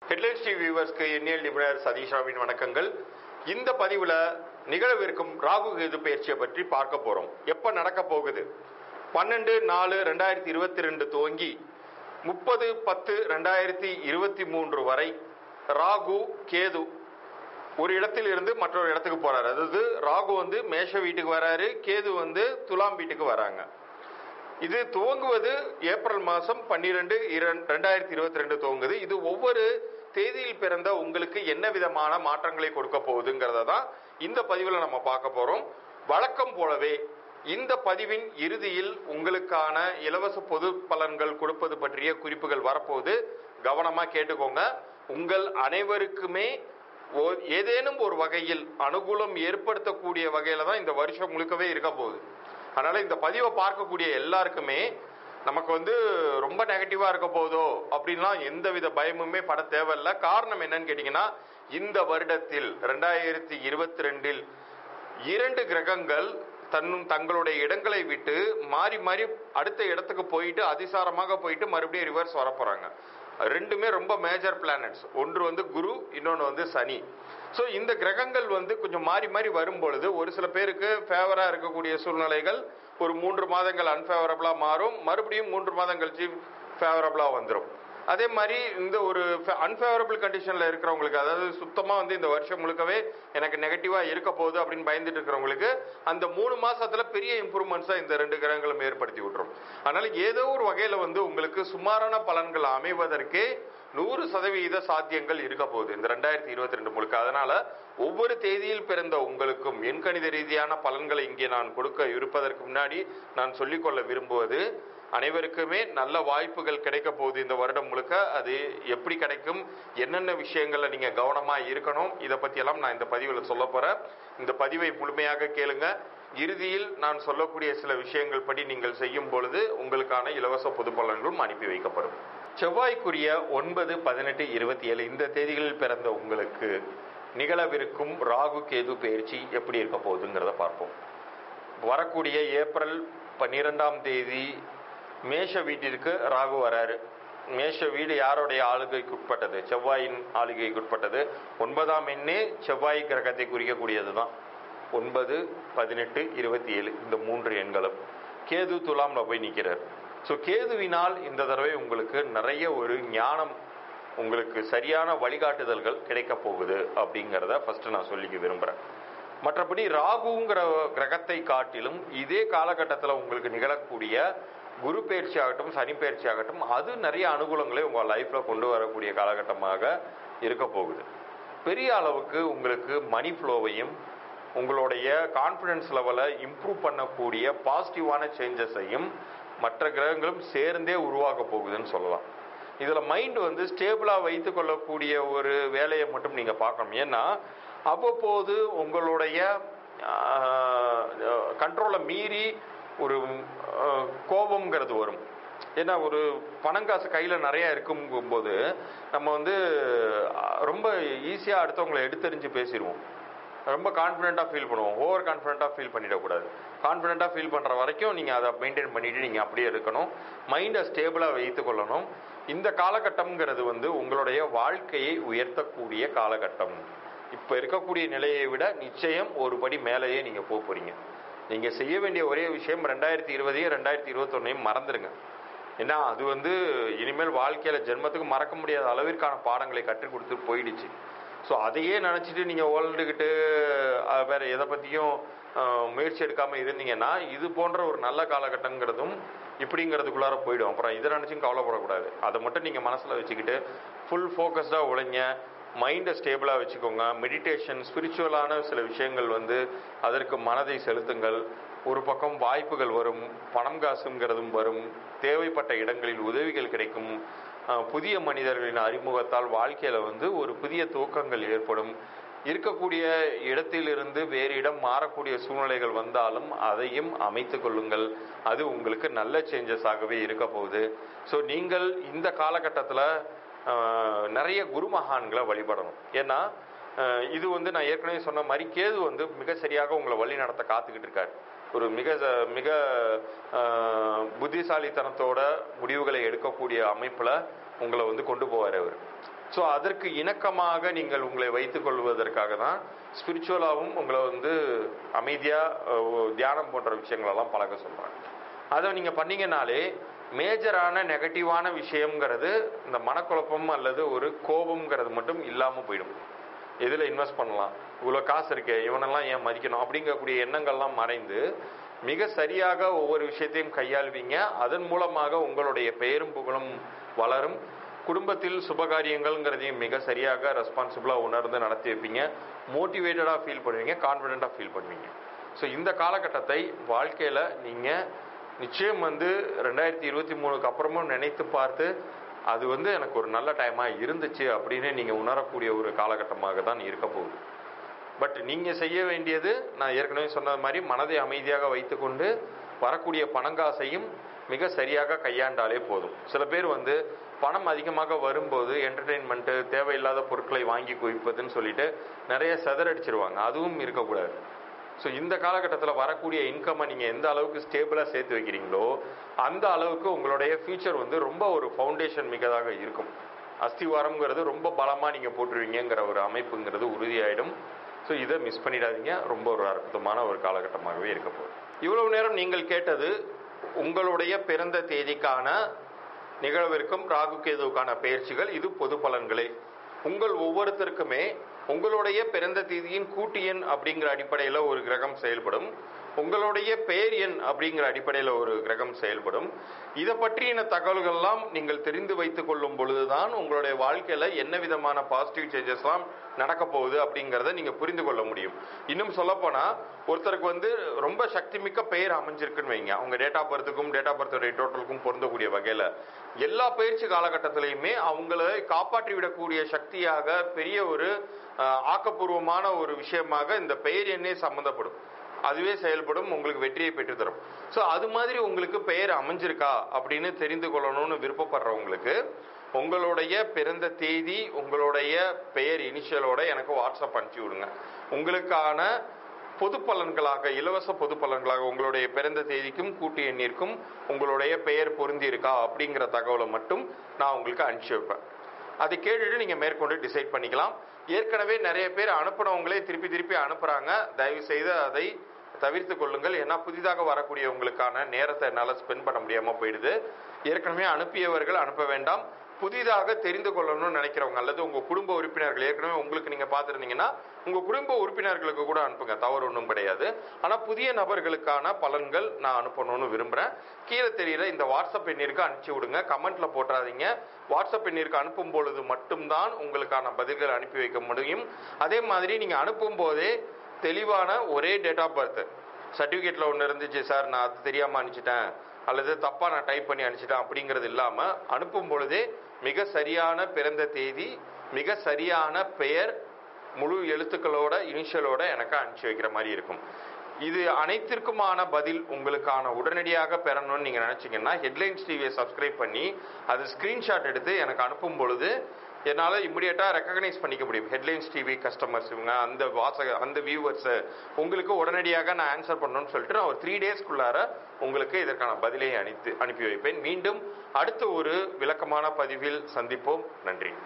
headlines TV வியூவர்ஸ்க்கு எண்ணியல் நிபுணர் சதீஷாவின் வணக்கங்கள் இந்த பதிவுல நிகழவிருக்கும் ராகு கேது பயிற்சியை பற்றி பார்க்க போறோம் எப்ப நடக்க போகுது பன்னெண்டு நாலு ரெண்டாயிரத்தி இருபத்தி ரெண்டு துவங்கி முப்பது பத்து ரெண்டாயிரத்தி இருபத்தி மூன்று வரை ராகு கேது ஒரு இடத்தில் இருந்து மற்றொரு இடத்துக்கு போறாரு அதாவது ராகு வந்து மேஷ வீட்டுக்கு வராரு கேது வந்து துலாம் வீட்டுக்கு வராங்க இது துவங்குவது ஏப்ரல் மாதம் பன்னிரெண்டு ரெண்டாயிரத்தி இருபத்தி ரெண்டு துவங்குது இது ஒவ்வொரு தேதியில் பிறந்த உங்களுக்கு என்ன விதமான மாற்றங்களை கொடுக்க போகுதுங்கிறத தான் இந்த பதிவில் நம்ம பார்க்க போறோம் வழக்கம் போலவே இந்த பதிவின் இறுதியில் உங்களுக்கான இலவச பொது பலன்கள் கொடுப்பது பற்றிய குறிப்புகள் வரப்போகுது கவனமா கேட்டுக்கோங்க உங்கள் அனைவருக்குமே ஓ- ஏதேனும் ஒரு வகையில் அனுகூலம் ஏற்படுத்தக்கூடிய வகையில தான் இந்த வருஷம் முழுக்கவே இருக்க போகுது அதனால இந்த பதிவை பார்க்கக்கூடிய எல்லாருக்குமே நமக்கு வந்து ரொம்ப நெகட்டிவா இருக்க போதோ அப்படின்லாம் எந்தவித பயமுமே பட தேவையில்ல காரணம் என்னன்னு கேட்டீங்கன்னா இந்த வருடத்தில் ரெண்டாயிரத்தி இருபத்தி ரெண்டில் இரண்டு கிரகங்கள் தன்னும் தங்களுடைய இடங்களை விட்டு மாறி மாறி அடுத்த இடத்துக்கு போயிட்டு அதிசாரமாக போயிட்டு மறுபடியும் ரிவர்ஸ் வர போறாங்க ரெண்டுமே ரொம்ப மேஜர் பிளானட்ஸ் ஒன்று வந்து குரு இன்னொன்று வந்து சனி ஸோ இந்த கிரகங்கள் வந்து கொஞ்சம் மாறி மாறி வரும் பொழுது ஒரு சில பேருக்கு ஃபேவராக இருக்கக்கூடிய சூழ்நிலைகள் ஒரு மூன்று மாதங்கள் அன்ஃபேவரபிளாக மாறும் மறுபடியும் மூன்று மாதம் கழிச்சு ஃபேவரபிளாக வந்துடும் அதே மாதிரி இந்த ஒரு அன்ஃபேவரபிள் கண்டிஷனில் இருக்கிறவங்களுக்கு அதாவது சுத்தமாக வந்து இந்த வருஷம் முழுக்கவே எனக்கு நெகட்டிவாக இருக்க போகுது அப்படின்னு பயந்துட்டு இருக்கிறவங்களுக்கு அந்த மூணு மாசத்துல பெரிய இம்ப்ரூவ்மெண்ட்ஸாக இந்த ரெண்டு கிரகங்களும் ஏற்படுத்தி விட்டுரும் அதனால ஏதோ ஒரு வகையில் வந்து உங்களுக்கு சுமாரான பலன்கள் அமைவதற்கே நூறு சதவீத சாத்தியங்கள் இருக்க போகுது இந்த ரெண்டாயிரத்தி இருபத்தி ரெண்டு முழுக்க அதனால ஒவ்வொரு தேதியில் பிறந்த உங்களுக்கும் எண்கணித ரீதியான பலன்களை இங்கே நான் கொடுக்க இருப்பதற்கு முன்னாடி நான் சொல்லிக்கொள்ள விரும்புவது அனைவருக்குமே நல்ல வாய்ப்புகள் கிடைக்க போகுது இந்த வருடம் முழுக்க அது எப்படி கிடைக்கும் என்னென்ன விஷயங்கள்ல நீங்க கவனமா இருக்கணும் இதை பத்தி எல்லாம் நான் இந்த பதிவில் சொல்ல போறேன் இந்த பதிவை முழுமையாக கேளுங்க இறுதியில் நான் சொல்லக்கூடிய சில விஷயங்கள் படி நீங்கள் செய்யும் பொழுது உங்களுக்கான இலவச பொது பலன்களும் அனுப்பி வைக்கப்படும் செவ்வாய்க்குரிய ஒன்பது பதினெட்டு இருபத்தி ஏழு இந்த தேதிகளில் பிறந்த உங்களுக்கு நிகழவிருக்கும் ராகு கேது பயிற்சி எப்படி இருக்க போகுதுங்கிறத பார்ப்போம் வரக்கூடிய ஏப்ரல் பன்னிரெண்டாம் தேதி மேஷ வீட்டிற்கு ராகு வராரு மேஷ வீடு யாருடைய ஆளுகைக்கு உட்பட்டது செவ்வாயின் ஆளுகைக்கு உட்பட்டது ஒன்பதாம் எண்ணே செவ்வாய் கிரகத்தை குறிக்கக்கூடியது தான் ஒன்பது பதினெட்டு இருபத்தி ஏழு இந்த மூன்று எண்களும் கேது துலாம்ல போய் நிற்கிறார் ஸோ கேதுவினால் இந்த தடவை உங்களுக்கு நிறைய ஒரு ஞானம் உங்களுக்கு சரியான வழிகாட்டுதல்கள் கிடைக்க போகுது அப்படிங்கிறத ஃபர்ஸ்ட் நான் சொல்லிக்க விரும்புகிறேன் மற்றபடி ராகுங்கிற கிரகத்தை காட்டிலும் இதே காலகட்டத்தில் உங்களுக்கு நிகழக்கூடிய குரு பயிற்சி ஆகட்டும் சனி பயிற்சி ஆகட்டும் அது நிறைய அனுகூலங்களை உங்கள் லைஃப்பில் கொண்டு வரக்கூடிய காலகட்டமாக இருக்க போகுது பெரிய அளவுக்கு உங்களுக்கு மணி ஃப்ளோவையும் உங்களுடைய கான்ஃபிடன்ஸ் லெவலை இம்ப்ரூவ் பண்ணக்கூடிய பாசிட்டிவான சேஞ்சஸையும் மற்ற கிரகங்களும் சேர்ந்தே உருவாக்க போகுதுன்னு சொல்லலாம் இதில் மைண்ட் வந்து ஸ்டேபிளாக வைத்து கொள்ளக்கூடிய ஒரு வேலையை மட்டும் நீங்கள் பார்க்கணும் ஏன்னா அவ்வப்போது உங்களுடைய கண்ட்ரோலை மீறி ஒரு ஆஹ், கோபம்ங்கிறது வரும் ஏன்னா ஒரு பணங்காசு கையில் நிறைய இருக்கும்போது நம்ம வந்து ஆஹ், ரொம்ப ஈஸியாக அடுத்தவங்களை எடுத்தெறிஞ்சு பேசிடுவோம் ரொம்ப கான்ஃபிடென்ட்டாக ஃபீல் பண்ணுவோம் ஓவர் கான்ஃபிடென்ட்டாக ஃபீல் பண்ணிடக்கூடாது கான்ஃபிடென்ட்டாக ஃபீல் பண்ணுற வரைக்கும் நீங்கள் அதை மெயின்டைன் பண்ணிட்டு நீங்கள் அப்படியே இருக்கணும் மைண்டை ஸ்டேபிளாக வைத்துக் கொள்ளணும் இந்த காலகட்டம்ங்கிறது வந்து உங்களுடைய வாழ்க்கையை உயர்த்தக்கூடிய காலகட்டம் இப்போ இருக்கக்கூடிய நிலையை விட நிச்சயம் ஒரு படி மேலேயே நீங்கள் போக போறீங்க நீங்கள் செய்ய வேண்டிய ஒரே விஷயம் ரெண்டாயிரத்தி இருபதையும் ரெண்டாயிரத்தி இருபத்தொன்னையும் மறந்துடுங்க ஏன்னா அது வந்து இனிமேல் வாழ்க்கையில ஜென்மத்துக்கு மறக்க முடியாத அளவிற்கான பாடங்களை கற்றுக் கொடுத்து போயிடுச்சு ஸோ அதையே நினச்சிட்டு நீங்கள் ஓல்டுக்கிட்டு வேற எதை பற்றியும் முயற்சி எடுக்காமல் இருந்தீங்கன்னா இது போன்ற ஒரு நல்ல காலகட்டங்கிறதும் இப்படிங்கிறதுக்குள்ளார போயிடும் அப்புறம் இதை நினச்சும் கவலைப்படக்கூடாது அதை மட்டும் நீங்கள் மனசில் வச்சுக்கிட்டு ஃபுல் ஃபோக்கஸ்டாக உழைங்க மைண்டை ஸ்டேபிளாக வச்சுக்கோங்க மெடிடேஷன் ஸ்பிரிச்சுவலான சில விஷயங்கள் வந்து அதற்கு மனதை செலுத்துங்கள் ஒரு பக்கம் வாய்ப்புகள் வரும் பணம் காசுங்கிறதும் வரும் தேவைப்பட்ட இடங்களில் உதவிகள் கிடைக்கும் அஹ், புதிய மனிதர்களின் அறிமுகத்தால் வாழ்க்கையில வந்து ஒரு புதிய துவக்கங்கள் ஏற்படும் இருக்கக்கூடிய இடத்திலிருந்து வேறு இடம் மாறக்கூடிய சூழ்நிலைகள் வந்தாலும் அதையும் அமைத்துக் கொள்ளுங்கள் அது உங்களுக்கு நல்ல சேஞ்சஸ் ஆகவே இருக்க போகுது ஸோ நீங்கள் இந்த காலகட்டத்தில் நிறைய குருமகான்களை வழிபடணும் ஏன்னா அஹ், இது வந்து நான் ஏற்கனவே சொன்ன மாதிரி கேது வந்து மிக சரியாக உங்களை வழி நடத்த காத்துக்கிட்டு இருக்காரு ஒரு மிக ச- மிக அஹ், புத்திசாலித்தனத்தோட முடிவுகளை எடுக்கக்கூடிய அமைப்புல உங்களை வந்து கொண்டு போவார் அவர் ஸோ அதற்கு இணக்கமாக நீங்கள் உங்களை வைத்துக் கொள்வதற்காக தான் ஸ்பிரிச்சுவலாகவும் உங்களை வந்து அமைதியாக தியானம் போன்ற விஷயங்களெல்லாம் பழக சொல்கிறாங்க அதை நீங்கள் பண்ணீங்கனாலே மேஜரான நெகட்டிவான விஷயங்கிறது இந்த மனக்குழப்பம் அல்லது ஒரு கோபம்ங்கிறது மட்டும் இல்லாமல் போயிடும் எதில் இன்வெஸ்ட் பண்ணலாம் இவ்வளோ காசு இருக்கே இவனெல்லாம் ஏன் மதிக்கணும் அப்படிங்கக்கூடிய எண்ணங்கள்லாம் மறைந்து மிக சரியாக ஒவ்வொரு விஷயத்தையும் கையாள்வீங்க அதன் மூலமாக உங்களுடைய பெயரும் புகழும் வளரும் குடும்பத்தில் சுபகாரியங்கள்ங்கிறதையும் மிக சரியாக ரெஸ்பான்சிபிளாக உணர்ந்து நடத்தி வைப்பீங்க மோட்டிவேட்டடாக ஃபீல் பண்ணுவீங்க கான்ஃபிடென்ட்டாக ஃபீல் பண்ணுவீங்க ஸோ இந்த காலகட்டத்தை வாழ்க்கையில் நீங்கள் நிச்சயம் வந்து ரெண்டாயிரத்தி இருபத்தி மூணுக்கு அப்புறமும் நினைத்து பார்த்து அது வந்து எனக்கு ஒரு நல்ல டைமாக இருந்துச்சு அப்படின்னு நீங்கள் உணரக்கூடிய ஒரு காலகட்டமாக தான் இருக்க போகுது பட் நீங்கள் செய்ய வேண்டியது நான் ஏற்கனவே சொன்னது மாதிரி மனதை அமைதியாக வைத்துக்கொண்டு வரக்கூடிய பணங்காசையும் மிக சரியாக கையாண்டாலே போதும் சில பேர் வந்து பணம் அதிகமாக வரும்போது என்டர்டெயின்மெண்ட்டு தேவையில்லாத பொருட்களை வாங்கி குவிப்பதுன்னு சொல்லிட்டு நிறைய செதறடிச்சிருவாங்க அதுவும் இருக்கக்கூடாது ஸோ இந்த காலகட்டத்தில் வரக்கூடிய இன்கம்மை நீங்கள் எந்த அளவுக்கு ஸ்டேபிளாக சேர்த்து வைக்கிறீங்களோ அந்த அளவுக்கு உங்களுடைய ஃபியூச்சர் வந்து ரொம்ப ஒரு ஃபவுண்டேஷன் மிக்கதாக இருக்கும் அஸ்திவாரம்ங்கிறது ரொம்ப பலமாக நீங்கள் போட்டுருவீங்கிற ஒரு அமைப்புங்கிறது உறுதியாயிடும் ஸோ இதை மிஸ் பண்ணிடாதீங்க ரொம்ப ஒரு அற்புதமான ஒரு காலகட்டமாகவே இருக்க போகுது இவ்வளவு நேரம் நீங்கள் கேட்டது உங்களுடைய பிறந்த தேதிக்கான நிகழவிருக்கும் ராகு கேதுவுக்கான பயிற்சிகள் இது பொது பலன்களே உங்கள் ஒவ்வொருத்தருக்குமே உங்களுடைய பிறந்த தேதியின் கூட்டு எண் அப்படிங்கிற அடிப்படையில் ஒரு கிரகம் செயல்படும் உங்களுடைய பெயர் எண் அப்படிங்கிற அடிப்படையில் ஒரு கிரகம் செயல்படும் இதை பற்றின தகவல்கள்லாம் நீங்கள் தெரிந்து வைத்துக் கொள்ளும் பொழுதுதான் உங்களுடைய வாழ்க்கையில என்ன விதமான பாசிட்டிவ் சேஞ்சஸ்லாம் நடக்க போகுது அப்படிங்கிறத நீங்க புரிந்து கொள்ள முடியும் இன்னும் சொல்லப்போனா ஒருத்தருக்கு வந்து ரொம்ப சக்தி மிக்க பெயர் அமைஞ்சிருக்குன்னு வைங்க அவங்க டேட் ஆஃப் பர்த்துக்கும் டேட் ஆஃப் பர்த்துடைய டோட்டலுக்கும் பொருந்தக்கூடிய வகையில எல்லா பயிற்சி காலகட்டத்திலையுமே அவங்களை காப்பாற்றி விடக்கூடிய சக்தியாக பெரிய ஒரு அஹ், ஆக்கப்பூர்வமான ஒரு விஷயமாக இந்த பெயர் எண்ணே சம்மந்தப்படும் அதுவே செயல்படும் உங்களுக்கு வெற்றியை பெற்றுத்தரும் ஸோ அது மாதிரி உங்களுக்கு பெயர் அமைஞ்சிருக்கா அப்படின்னு தெரிந்து கொள்ளணும்னு விருப்பப்படுறவங்களுக்கு உங்களுடைய பிறந்த தேதி உங்களுடைய பெயர் இனிஷியலோட எனக்கு வாட்ஸ்அப் அனுப்பிச்சி விடுங்க உங்களுக்கான பொது பலன்களாக இலவச பொது பலன்களாக உங்களுடைய பிறந்த தேதிக்கும் கூட்டு எண்ணிற்கும் உங்களுடைய பெயர் பொருந்தி இருக்கா அப்படிங்கிற தகவலை மட்டும் நான் உங்களுக்கு அனுப்பிச்சி வைப்பேன் அதை கேட்டுட்டு நீங்க மேற்கொண்டு டிசைட் பண்ணிக்கலாம் ஏற்கனவே நிறைய பேர் அனுப்புனவங்களே திருப்பி திருப்பி அனுப்புறாங்க தயவு செய்து அதை தவிர்த்து கொள்ளுங்கள் ஏன்னா புதிதாக வரக்கூடியவங்களுக்கான நேரத்தை என்னால் ஸ்பெண்ட் பண்ண முடியாம போயிடுது ஏற்கனவே அனுப்பியவர்கள் அனுப்ப வேண்டாம் புதிதாக தெரிந்து கொள்ளணும்னு நினைக்கிறவங்க அல்லது உங்க குடும்ப உறுப்பினர்கள் ஏற்கனவே உங்களுக்கு நீங்க பார்த்துருந்தீங்கன்னா உங்க குடும்ப உறுப்பினர்களுக்கு கூட அனுப்புங்க தவறு ஒன்றும் கிடையாது ஆனா புதிய நபர்களுக்கான பலன்கள் நான் அனுப்பணும்னு விரும்புறேன் கீழே தெரியுற இந்த வாட்ஸ்அப் எண்ணிற்கு அனுப்பிச்சு விடுங்க கமெண்ட்ல போட்டுறாதீங்க வாட்ஸ்அப் எண்ணிற்கு அனுப்பும் பொழுது மட்டும்தான் உங்களுக்கான பதில்கள் அனுப்பி வைக்க முடியும் அதே மாதிரி நீங்க அனுப்பும் போதே தெளிவான ஒரே டேட் ஆஃப் பர்த் சர்டிஃபிகேட்ல ஒன்று இருந்துச்சு சார் நான் அது தெரியாம அனுப்பிச்சிட்டேன் அல்லது தப்பா நான் டைப் பண்ணி அனுப்பிச்சிட்டேன் அப்படிங்கிறது இல்லாம அனுப்பும் பொழுதே மிக சரியான பிறந்த தேதி மிக சரியான பெயர் முழு எழுத்துக்களோட இனிஷியலோட எனக்கு அனுப்பிச்சு வைக்கிற மாதிரி இருக்கும் இது அனைத்திற்குமான பதில் உங்களுக்கான உடனடியாக பெறணும்னு நீங்க நினைச்சீங்கன்னா ஹெட்லைன்ஸ் டிவியை சப்ஸ்கிரைப் பண்ணி அது ஸ்கிரீன்ஷாட் எடுத்து எனக்கு அனுப்பும் பொழுது என்னால் இமிடியேட்டாக ரெக்கக்னைஸ் பண்ணிக்க முடியும் ஹெட்லைன்ஸ் டிவி கஸ்டமர்ஸ் இவங்க அந்த வாசக அந்த வியூவர்ஸு உங்களுக்கு உடனடியாக நான் ஆன்சர் பண்ணணும்னு சொல்லிட்டு நான் ஒரு த்ரீ டேஸ்க்குள்ளார உங்களுக்கு இதற்கான பதிலை அனுப்பி அனுப்பி வைப்பேன் மீண்டும் அடுத்த ஒரு விளக்கமான பதிவில் சந்திப்போம் நன்றி